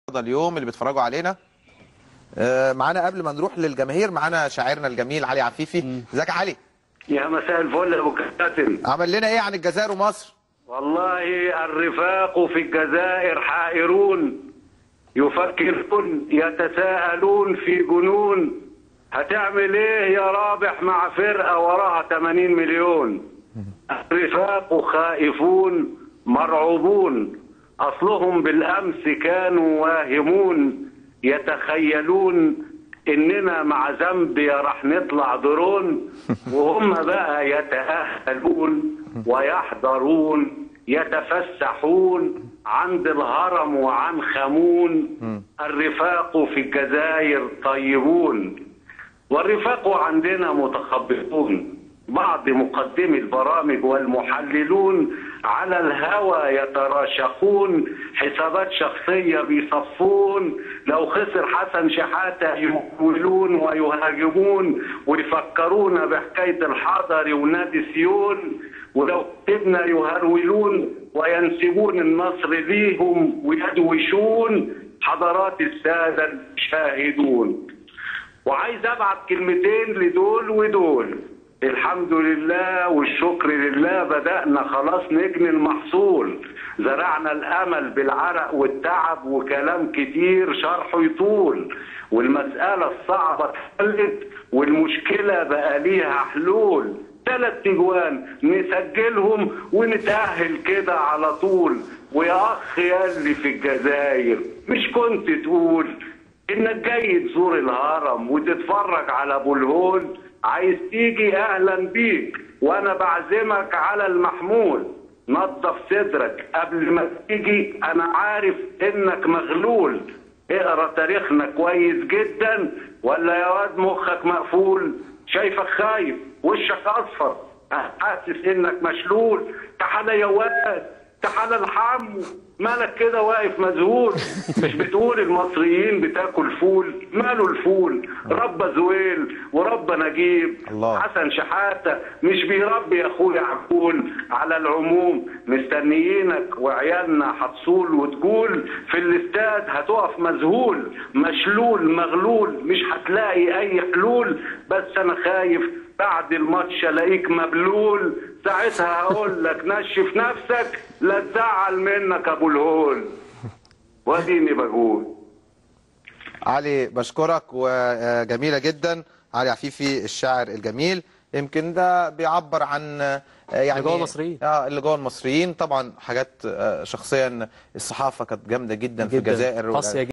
اليوم اللي بيتفرجوا علينا آه، معانا قبل ما نروح للجماهير معانا شاعرنا الجميل علي عفيفي ازيك يا علي يا مساء الفل يا ابو كابتن عمل لنا ايه عن الجزائر ومصر والله الرفاق في الجزائر حائرون يفكرون يتساءلون في جنون هتعمل ايه يا رابح مع فرقه وراها 80 مليون الرفاق خائفون مرعوبون اصلهم بالامس كانوا واهمون يتخيلون اننا مع زامبيا راح نطلع درون وهم بقى يتاهلون ويحضرون يتفسحون عند الهرم وعن خمون الرفاق في الجزائر طيبون والرفاق عندنا متخبطون بعض مقدمي البرامج والمحللون على الهوى يتراشقون حسابات شخصية بيصفون لو خسر حسن شحاتة يقولون ويهاجمون ويفكرونا بحكاية الحضري ونادي سيون ولو كتبنا يهرولون وينسبون النصر ليهم ويدوشون حضرات السادة المشاهدون وعايز ابعت كلمتين لدول ودول الحمد لله والشكر لله بدأنا خلاص نجني المحصول زرعنا الأمل بالعرق والتعب وكلام كتير شرحه يطول والمسألة الصعبة اتحلت والمشكلة بقى ليها حلول ثلاث تجوان نسجلهم ونتأهل كده على طول ويا أخ ياللي في الجزائر مش كنت تقول انك جاي تزور الهرم وتتفرج على ابو الهول عايز تيجي اهلا بيك وانا بعزمك على المحمول نظف صدرك قبل ما تيجي انا عارف انك مغلول اقرا تاريخنا كويس جدا ولا يا واد مخك مقفول شايفك خايف وشك اصفر حاسس انك مشلول تعالى يا واد تعالى الحمو مالك كده واقف مذهول مش بتقول المصريين بتاكل فول ماله الفول ربى زويل وربى نجيب الله. حسن شحاته مش بيربي يا اخويا عقول على العموم مستنيينك وعيالنا هتصول وتقول في الاستاد هتقف مذهول مشلول مغلول مش هتلاقي اي حلول بس انا خايف بعد الماتش الاقيك مبلول ساعتها هقول لك نشف نفسك لا تزعل منك ابو الهول واديني بقول علي بشكرك وجميله جدا علي عفيفي الشاعر الجميل يمكن ده بيعبر عن آه، يعني اللي جوه المصريين. اه اللي جوه المصريين طبعا حاجات آه، شخصيا الصحافه كانت جامده جدا في جداً. الجزائر قاسية